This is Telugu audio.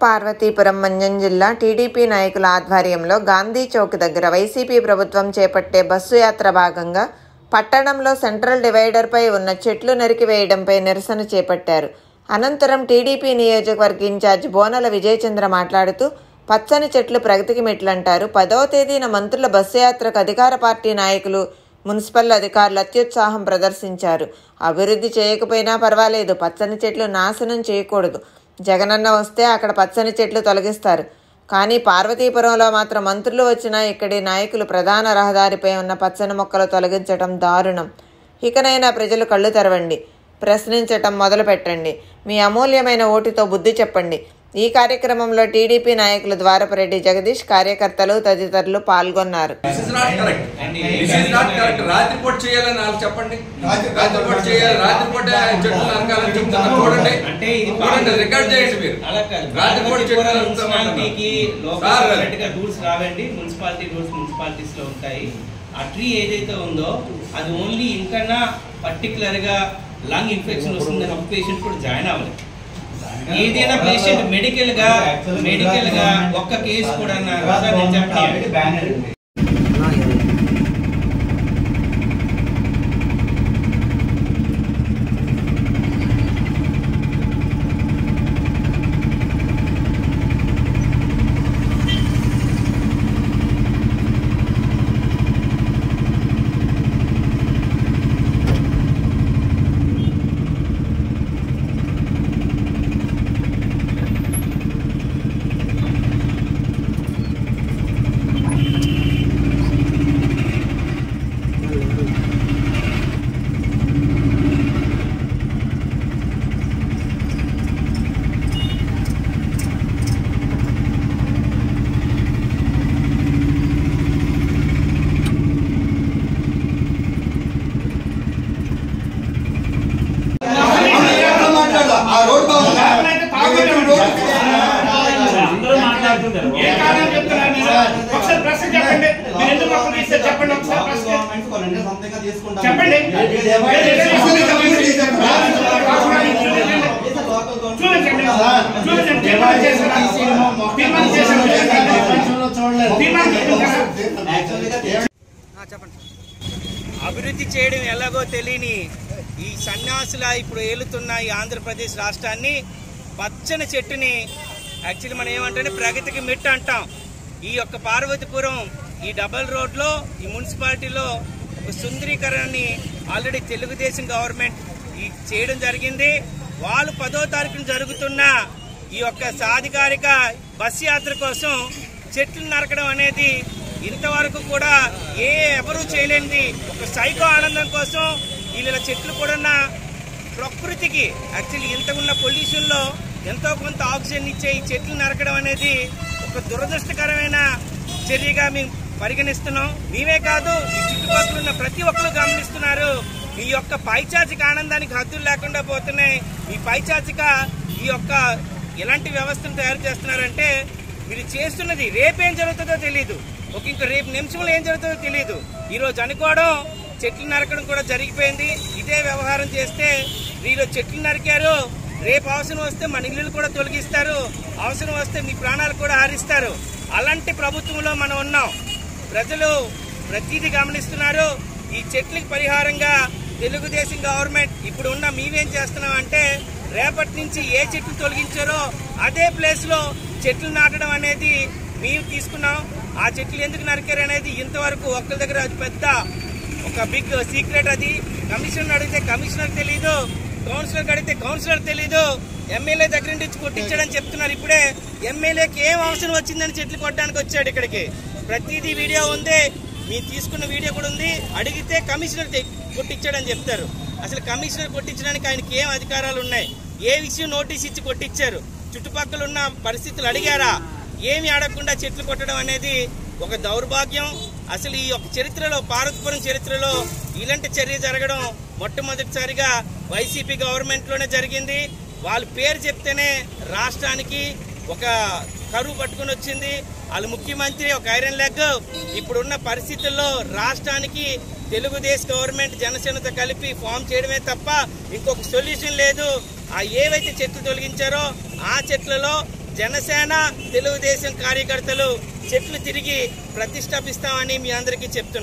పార్వతీపురం మన్యం జిల్లా టీడీపీ నాయకుల ఆధ్వర్యంలో గాంధీ చౌక్ దగ్గర వైసీపీ ప్రభుత్వం చేపట్టే బస్సు యాత్ర భాగంగా పట్టణంలో సెంట్రల్ డివైడర్పై ఉన్న చెట్లు నరికివేయడంపై నిరసన చేపట్టారు అనంతరం టీడీపీ నియోజకవర్గ ఇన్ఛార్జ్ బోనల విజయచంద్ర మాట్లాడుతూ పచ్చని చెట్లు ప్రగతికి మెట్లంటారు పదవ తేదీన మంత్రుల బస్సు యాత్రకు అధికార పార్టీ నాయకులు మున్సిపల్ అధికారులు అత్యుత్సాహం ప్రదర్శించారు అభివృద్ధి చేయకపోయినా పర్వాలేదు పచ్చని చెట్లు నాశనం చేయకూడదు జగనన్న వస్తే అక్కడ పచ్చని చెట్లు తొలగిస్తారు కానీ పార్వతీపురంలో మాత్రం మంత్రులు వచ్చినా ఇక్కడి నాయకులు ప్రధాన రహదారిపై ఉన్న పచ్చని మొక్కలు తొలగించడం దారుణం ఇకనైనా ప్రజలు కళ్ళు తెరవండి ప్రశ్నించటం మొదలు పెట్టండి మీ అమూల్యమైన ఓటుతో బుద్ధి చెప్పండి ఈ కార్యక్రమంలో టీడీపీ నాయకులు ద్వారపరెడ్డి జగదీష్ కార్యకర్తలు తదితరులు పాల్గొన్నారు this is not correct this is not correct రాత్రిపూట చేయాలని నాకు చెప్పండి రాత్రిపూట చేయాలి రాత్రిపూట చెట్లు నరకాలని చెప్తున్నా చూడండి అంటే ఇది చూడండి రికార్డ్ చేయండి మీరు అలా కాదు. రాత్రిపూట చెట్లు పార్వతీపురం నరుకుతామంటున్నారు. మున్సిపాలిటీకి లోకల్ సార్, సెపరేట్ గా రూల్స్ రావండి మున్సిపాలిటీ రూల్స్ మున్సిపాలిటీస్ లో ఉంటాయి ఆ ట్రీ ఏదైతే ఉందో అది ఓన్లీ ఇంకన్నా పర్టికులర్ గా లంగ్ ఇన్ఫెక్షన్ వస్తుందని ఒక పేషెంట్ కూడా జాయిన్ అవ్వలేదు ఏదైనా పేషెంట్ మెడికల్ గా మెడికల్ గా ఒక్క కేసు కూడా నా సార్ నేను చెప్పండి ఆ రోడ్ బాగుంది అందరూ మాట్లాడుతున్నారు ఏ కారణం చెప్తున్నారు మీరు ఒకసారి ప్రశ్న చెప్పండి మీరు ఎందుకు మొక్కలు తీస్తారు చెప్పండి ఒకసారి ప్రశ్న చెప్పండి చూడండి చూడండి తీర్మానం చేశారా తీర్మానం చేశారా తీర్మానం చేశారా అభివృద్ధి చేయడం ఎలాగో తెలియని ఈ సన్యాసుల ఇప్పుడు ఏలుతున్న ఈ ఆంధ్రప్రదేశ్ రాష్ట్రాన్ని పచ్చని చెట్టుని యాక్చువల్లీ మనం ఏమంటే ప్రగతికి మెట్టు అంటాం ఈ యొక్క పార్వతీపురం ఈ డబల్ రోడ్లో ఈ మున్సిపాలిటీలో ఒక సుందరీకరణని ఆల్రెడీ తెలుగుదేశం గవర్నమెంట్ ఈ చేయడం జరిగింది వాళ్ళు పదో తారీఖున జరుగుతున్న ఈ యొక్క సాధికారిక బస్ యాత్ర కోసం చెట్లు నరకడం అనేది ఇంతవరకు కూడా ఏ ఎవరూ చేయలేనిది ఒక సైకో ఆనందం కోసం వీళ్ళ చెట్లు కూడా ఉన్న ప్రకృతికి యాక్చువల్లీ ఇంత ఉన్న పొల్యూషన్ లో ఎంతో కొంత ఆక్సిజన్ ఇచ్చే ఈ చెట్లు నరకడం అనేది ఒక దురదృష్టకరమైన చర్యగా మేము పరిగణిస్తున్నాం మేమే కాదు ఈ చుట్టుపక్కల ఉన్న ప్రతి ఒక్కరు గమనిస్తున్నారు ఈ యొక్క పైచాచిక ఆనందానికి హద్దులు లేకుండా పోతున్నాయి ఈ పైచాచిక ఈ యొక్క ఎలాంటి వ్యవస్థను తయారు చేస్తున్నారంటే మీరు చేస్తున్నది రేపేం జరుగుతుందో తెలియదు ఒక ఇంకో రేపు నిమిషంలో ఏం జరుగుతుందో తెలియదు ఈ రోజు అనుకోవడం చెట్లు నరకడం కూడా జరిగిపోయింది ఇదే వ్యవహారం చేస్తే వీళ్ళు చెట్లు నరికారు రేపు అవసరం వస్తే మన ఇల్లులు కూడా తొలగిస్తారు అవసరం వస్తే మీ ప్రాణాలు కూడా హరిస్తారు అలాంటి ప్రభుత్వంలో మనం ఉన్నాం ప్రజలు ప్రతిదీ గమనిస్తున్నారు ఈ చెట్లకు పరిహారంగా తెలుగుదేశం గవర్నమెంట్ ఇప్పుడు ఉన్న మేమేం చేస్తున్నాం అంటే రేపటి నుంచి ఏ చెట్లు తొలగించారో అదే ప్లేస్ లో చెట్లు నాటడం అనేది మేము తీసుకున్నాం ఆ చెట్లు ఎందుకు నరికారు అనేది ఇంతవరకు ఒక్కరి దగ్గర అది పెద్ద ఒక బిగ్ సీక్రెట్ అది కమిషనర్ అడిగితే కమిషనర్ తెలీదు కౌన్సిలర్ అడిగితే కౌన్సిలర్ తెలీదు ఎమ్మెల్యే దగ్గర నుంచి ఇచ్చి కొట్టించాడని చెప్తున్నారు ఇప్పుడే ఎమ్మెల్యేకి ఏం అవసరం వచ్చిందని చెట్లు కొట్టడానికి వచ్చాడు ఇక్కడికి ప్రతిదీ వీడియో ఉంది మీరు తీసుకున్న వీడియో కూడా ఉంది అడిగితే కమిషనర్ తె- కొట్టించాడని చెప్తారు అసలు కమిషనర్ కొట్టించడానికి ఆయనకి ఏం అధికారాలు ఉన్నాయి ఏ విషయం నోటీస్ ఇచ్చి కొట్టించారు చుట్టుపక్కల ఉన్న పరిస్థితులు అడిగారా ఏమి అడగకుండా చెట్లు కొట్టడం అనేది ఒక దౌర్భాగ్యం అసలు ఈ యొక్క చరిత్రలో పార్వతీపురం చరిత్రలో ఇలాంటి చర్య జరగడం మొట్టమొదటిసారిగా వైసీపీ గవర్నమెంట్ లోనే జరిగింది వాళ్ళ పేరు చెప్తేనే రాష్ట్రానికి ఒక కరువు పట్టుకుని వచ్చింది వాళ్ళ ముఖ్యమంత్రి ఒక ఐరన్ లెగ్ ఇప్పుడున్న పరిస్థితుల్లో రాష్ట్రానికి తెలుగుదేశం గవర్నమెంట్ జనసేనతో కలిపి ఫామ్ చేయడమే తప్ప ఇంకొక సొల్యూషన్ లేదు ఆ ఏవైతే చెట్లు తొలగించారో ఆ చెట్లలో జనసేన తెలుగుదేశం కార్యకర్తలు చెట్లు తిరిగి ప్రతిష్టాపిస్తామని మీ అందరికీ చెప్తున్నాం